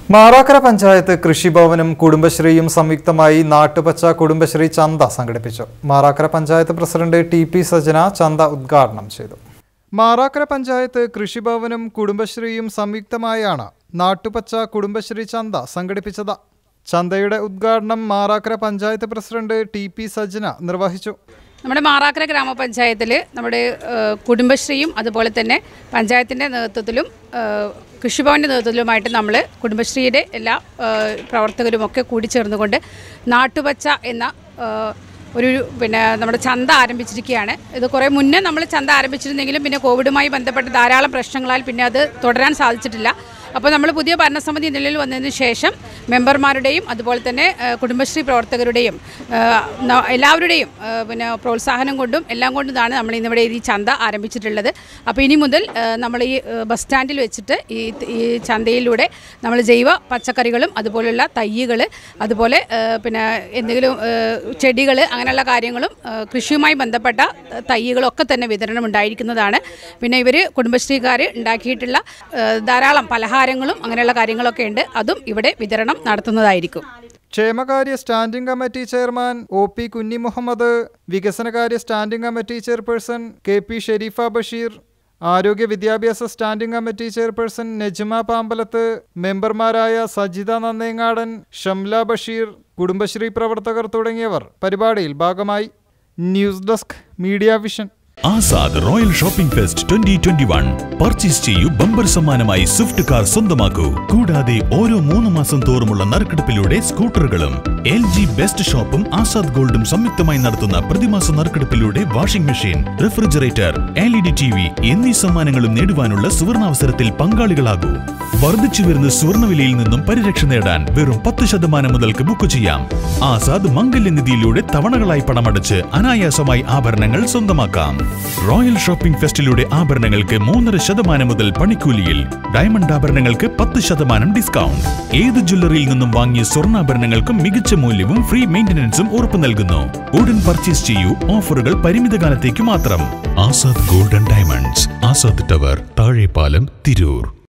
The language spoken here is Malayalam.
മാറാക്കര പഞ്ചായത്ത് കൃഷിഭവനും കുടുംബശ്രീയും സംയുക്തമായി നാട്ടുപച്ച കുടുംബശ്രീ ചന്ത സംഘടിപ്പിച്ചു Marakkara panchayat president T P Sajana ചന്ത ഉദ്ഘാടനം ചെയ്തു മാറാക്കര പഞ്ചായത്ത് കൃഷിഭവനും കുടുംബശ്രീയും സംയുക്തമായാണ് നാട്ടുപച്ച കുടുംബശ്രീ ചന്ത സംഘടിപ്പിച്ചത് ചന്തയുടെ ഉദ്ഘാടനം Marakkara panchayat president T P Sajana നിർവഹിച്ചു നമ്മുടെ മാറാക്കര ഗ്രാമപഞ്ചായത്തിൽ നമ്മുടെ ഏഹ്, കുടുംബശ്രീയും അതുപോലെ തന്നെ പഞ്ചായത്തിൻ്റെ നേതൃത്വത്തിലും ഏഹ്, കൃഷിഭവൻ്റെ നേതൃത്വത്തിലുമായിട്ട് നമ്മൾ കുടുംബശ്രീയുടെ എല്ലാ ഏഹ്, പ്രവർത്തകരുമൊക്കെ കൂടി ചേർന്നുകൊണ്ട് നാട്ടുപച്ച എന്ന ഏഹ്, ഒരു പിന്നെ നമ്മുടെ ചന്ത ആരംഭിച്ചിരിക്കുകയാണ് ഇത് കുറേ മുന്നേ നമ്മൾ ചന്ത ആരംഭിച്ചിരുന്നെങ്കിലും പിന്നെ കോവിഡുമായി ബന്ധപ്പെട്ട് ധാരാളം പ്രശ്നങ്ങളാൽ പിന്നെ അത് തുടരാൻ സാധിച്ചിട്ടില്ല അപ്പോൾ നമ്മൾ പുതിയ ഭരണസമിതി നിലയിൽ വന്നതിന് ശേഷം മെമ്പർമാരുടെയും അതുപോലെ തന്നെ ഏഹ്, കുടുംബശ്രീ പ്രവർത്തകരുടെയും ഏഹ്, ന- എല്ലാവരുടെയും ഏഹ്, പിന്നെ പ്രോത്സാഹനം കൊണ്ടും എല്ലാം കൊണ്ടുമാണ് നമ്മൾ ഇന്നിവിടെ ഈ ചന്ത ആരംഭിച്ചിട്ടുള്ളത് അപ്പോൾ ഇനി മുതൽ ഏഹ്, നമ്മൾ ഈ ഏഹ്, ബസ് സ്റ്റാൻഡിൽ വെച്ചിട്ട് ഈ ഈ ചന്തയിലൂടെ നമ്മൾ ജൈവ പച്ചക്കറികളും അതുപോലുള്ള തയ്യുകൾ അതുപോലെ ഏഹ്, പിന്നെ എന്തെങ്കിലും ചെടികൾ അങ്ങനെയുള്ള കാര്യങ്ങളും ഏഹ്, കൃഷിയുമായി ബന്ധപ്പെട്ട തയ്യുകളും ഒക്കെ തന്നെ വിതരണം ഉണ്ടായിരിക്കുന്നതാണ് പിന്നെ ഇവർ കുടുംബശ്രീക്കാർ ഉണ്ടാക്കിയിട്ടുള്ള ഏഹ്, ധാരാളം പലഹാരങ്ങളും അങ്ങനെയുള്ള കാര്യങ്ങളൊക്കെ ഉണ്ട് അതും ഇവിടെ വിതരണം നടത്തുന്നതായിരിക്കും ക്ഷേമകാര്യ standing committee chairman O P Kunhi Muhammad വികസനകാര്യ standing committee chairperson K P Sherifa Basheer ആരോഗ്യ വിദ്യാഭ്യാസ standing committee chairperson Najma Pambalath മെമ്പർമാരായ സജിത നന്നേങ്ങാടൻ ഷംല ബഷീർ കുടുംബശ്രീ പ്രവർത്തകർ തുടങ്ങിയവർ പരിപാടിയിൽ ഭാഗമായി news desk media vision Azad royal shopping fest twenty twenty one purchase ചെയ്യൂ ബമ്പർ സമ്മാനമായി സ്വിഫ്റ്റ് കാർ സ്വന്തമാക്കൂ കൂടാതെ ഓരോ മൂന്ന് മാസം തോറുമുള്ള നറുക്കെടുപ്പിലൂടെ സ്കൂട്ടറുകളും എൽ ജി ബെസ്റ്റ് ഷോപ്പും ആസാദ് ഗോൾഡും സംയുക്തമായി നടത്തുന്ന പ്രതിമാസ നറുക്കെടുപ്പിലൂടെ washing machine refrigerator L E D T V എന്നീ സമ്മാനങ്ങളും നേടുവാനുള്ള സുവർണാവസരത്തിൽ പങ്കാളികളാകൂ വർദ്ധിച്ചു വരുന്ന സ്വർണ്ണവിലയിൽ നിന്നും പരിരക്ഷ നേടാൻ വെറും പത്ത് ശതമാനം മുതൽക്ക് ബുക്ക് ചെയ്യാം ആസാദ് മംഗല്യനിധിയിലൂടെ തവണകളായി പണമടച്ച് അനായാസമായി ആഭരണങ്ങൾ സ്വന്തമാക്കാം റോയൽ ഷോപ്പിംഗ് ഫെസ്റ്റിലൂടെ ആഭരണങ്ങൾക്ക് മൂന്നര ശതമാനം മുതൽ പണിക്കൂലിയിൽ ഡയമണ്ട് ആഭരണങ്ങൾക്ക് പത്ത് ശതമാനം ഡിസ്കൗണ്ട് ഏത് ജ്വല്ലറിയിൽ നിന്നും വാങ്ങിയ സ്വർണ്ണാഭരണങ്ങൾക്കും മികച്ച മൂല്യവും ഫ്രീ മെയിന്റനൻസും ഉറപ്പു നൽകുന്നു ഉടൻ പർച്ചേസ് ചെയ്യൂ ഓഫറുകൾ പരിമിത കാലത്തേക്ക് മാത്രം Azad golden diamonds Azad tower Thazhepalam Tirur